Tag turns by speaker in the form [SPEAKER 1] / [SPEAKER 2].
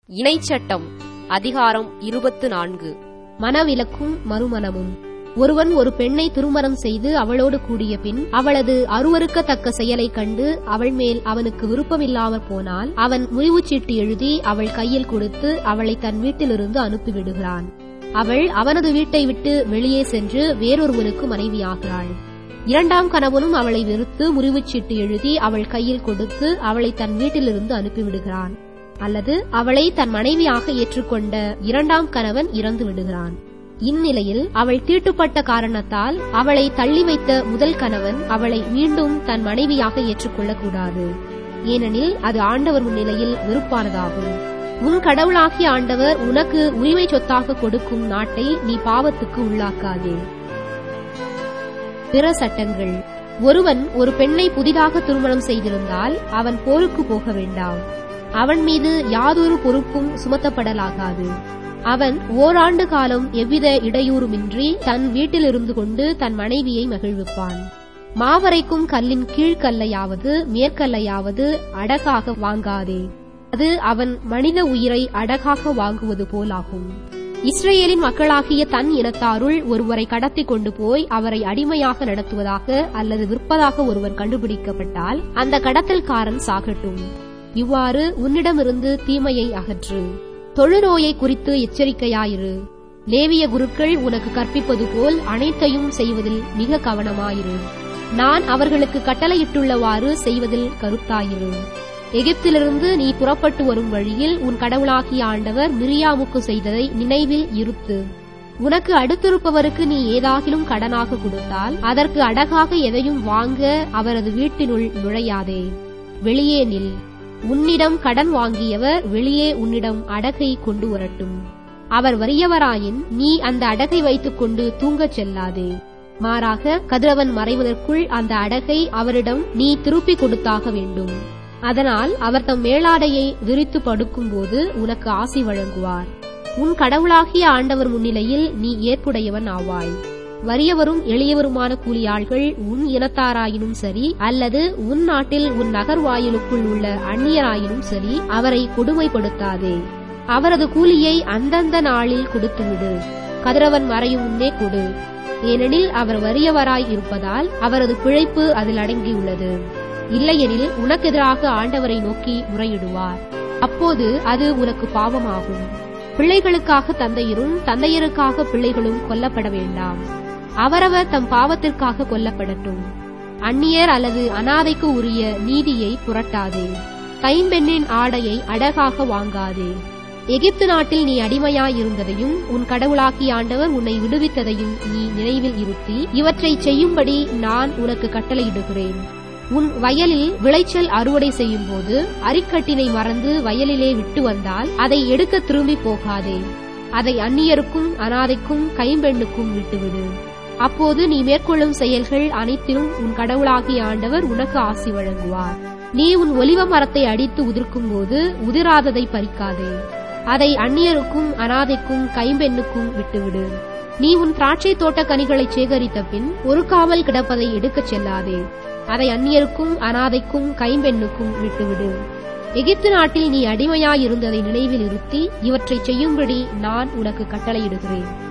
[SPEAKER 1] இணைச்சட்டம் அதிகாரம் இருபத்து நான்கு
[SPEAKER 2] மனவிலக்கும் மறுமணமும் ஒருவன் ஒரு பெண்ணை திருமணம் செய்து அவளோடு கூடிய பின் அவளது அருவருக்கத்தக்க செயலைக் கண்டு அவள் மேல் அவனுக்கு விருப்பமில்லாமற் போனால் அவன் முறிவுச்சீட்டு எழுதி அவள் கையில் கொடுத்து அவளை தன் வீட்டிலிருந்து அனுப்பிவிடுகிறான் அவள் அவனது வீட்டை விட்டு வெளியே சென்று வேறொருவனுக்கு மனைவியாகிறாள் இரண்டாம் கணவனும் அவளை வெறுத்து முறிவுச்சீட்டு எழுதி அவள் கையில் கொடுத்து அவளை தன் வீட்டிலிருந்து அனுப்பிவிடுகிறான் அல்லது அவளை தன் மனைவியாக ஏற்றுக்கொண்ட இரண்டாம் கணவன் இறந்து விடுகிறான் இந்நிலையில் அவள் தீட்டுப்பட்ட காரணத்தால் அவளை தள்ளி வைத்த முதல் கணவன் அவளை மீண்டும் தன் மனைவியாக ஏற்றுக்கொள்ளக்கூடாது ஏனெனில் அது ஆண்டவர் முன்னிலையில் வெறுப்பானதாகும் உன் கடவுளாகிய ஆண்டவர் உனக்கு உரிமை சொத்தாக கொடுக்கும் நாட்டை நீ பாவத்துக்கு உள்ளாக்காதே பிற சட்டங்கள் ஒருவன் ஒரு பெண்ணை புதிதாக திருமணம் செய்திருந்தால் அவன் போருக்கு போக வேண்டாம் அவன் மீது யாதொரு பொறுப்பும் சுமத்தப்படலாகாது அவன் ஓராண்டு காலம் எவ்வித இடையூறுமின்றி தன் வீட்டிலிருந்து கொண்டு தன் மனைவியை மகிழ்விப்பான் மாவரைக்கும் கல்லின் கீழ்கல்லையாவது மேற்கல்லையாவது அடகாக வாங்காதே அது அவன் மனித உயிரை அடகாக வாங்குவது போலாகும் இஸ்ரேலின் மக்களாகிய தன் இனத்தாருள் ஒருவரை கடத்தி கொண்டு போய் அவரை அடிமையாக நடத்துவதாக அல்லது விற்பதாக ஒருவன் கண்டுபிடிக்கப்பட்டால் அந்த கடத்தல்காரன் சாகட்டும் இவ்வாறு உன்னிடமிருந்து தீமையை அகற்று தொழுநோயை குறித்து எச்சரிக்கையாயிரு லேவிய குருக்கள் உனக்கு கற்பிப்பது போல் அனைத்தையும் செய்வதில் மிக கவனமாயிரு நான் அவர்களுக்கு கட்டளையிட்டுள்ளவாறு செய்வதில் கருத்தாயிரு எகிப்திலிருந்து நீ புறப்பட்டு வரும் வழியில் உன் கடவுளாகிய ஆண்டவர் மிரியாமுக்கு செய்ததை நினைவில் இருத்து உனக்கு அடுத்திருப்பவருக்கு நீ ஏதாகிலும் கடனாக கொடுத்தால் அதற்கு அடகாக எதையும் வாங்க அவரது வீட்டினுள் நுழையாதே வெளியே நில் உன்னிடம் கடன் வாங்கியவர் வெளியே உன்னிடம் அடகை கொண்டு வரட்டும் அவர் வறியவராயின் நீ அந்த அடகை வைத்துக் கொண்டு தூங்கச் செல்லாதே மாறாக கதிரவன் மறைவதற்குள் அந்த அடகை அவரிடம் நீ திருப்பிக் கொடுத்தாக வேண்டும் அதனால் அவர் தம் மேலாடையை விரித்து படுக்கும்போது உனக்கு ஆசி வழங்குவார் உன் கடவுளாகிய ஆண்டவர் முன்னிலையில் நீ ஏற்புடையவன் ஆவாய் வறியவரும் எளியவருமான கூலியாள்கள் உன் இனத்தாராயினும் சரி அல்லது உன் நாட்டில் உன் நகர் வாயிலுக்குள் உள்ள அந்நியராயினும் சரி அவரை கொடுமைப்படுத்தாதே அவரது கூலியை அந்தந்த நாளில் கொடுத்துவிடு கதிரவன் மறையும் முன்னே கொடு ஏனெனில் அவர் வறியவராய் இருப்பதால் அவரது பிழைப்பு அதில் அடங்கியுள்ளது இல்லையெனில் உனக்கெதிராக ஆண்டவரை நோக்கி முறையிடுவார் அப்போது அது உனக்கு பாவமாகும் பிள்ளைகளுக்காக தந்தையரும் தந்தையருக்காக பிள்ளைகளும் கொல்லப்பட வேண்டாம் அவரவர் தம் பாவத்திற்காக கொல்லப்படட்டும் அந்நியர் அல்லது அனாதைக்கு உரிய நீதியை புரட்டாதே கைம்பெண்ணின் ஆடையை அடகாக வாங்காதே எகிப்து நாட்டில் நீ அடிமையாயிருந்ததையும் உன் கடவுளாகிய ஆண்டவர் உன்னை விடுவித்ததையும் நீ நினைவில் இருத்தி இவற்றை செய்யும்படி நான் உனக்கு கட்டளையிடுகிறேன் உன் வயலில் விளைச்சல் அறுவடை செய்யும் போது அரிக்கட்டினை மறந்து வயலிலே விட்டு வந்தால் அதை எடுக்க திரும்பி போகாதே அதை அந்நியருக்கும் அனாதைக்கும் கைம்பெண்ணுக்கும் விட்டுவிடு அப்போது நீ மேற்கொள்ளும் செயல்கள் அனைத்திலும் உன் கடவுளாகிய ஆண்டவர் உனக்கு ஆசி வழங்குவார் நீ உன் ஒலிவ மரத்தை அடித்து உதிர்க்கும் போது உதிராததை பறிக்காதே அதை அந்நியருக்கும் அனாதைக்கும் கைம்பெண்ணுக்கும் விட்டுவிடு நீ உன் திராட்சை தோட்ட கனிகளை சேகரித்த பின் பொறுக்காமல் கிடப்பதை எடுக்கச் செல்லாதே அதை அந்நியருக்கும் அனாதைக்கும் கைம்பெண்ணுக்கும் விட்டுவிடு எகிப்து நாட்டில் நீ அடிமையாயிருந்ததை நினைவில் இருத்தி இவற்றை செய்யும்படி நான் உனக்கு கட்டளையிடுகிறேன்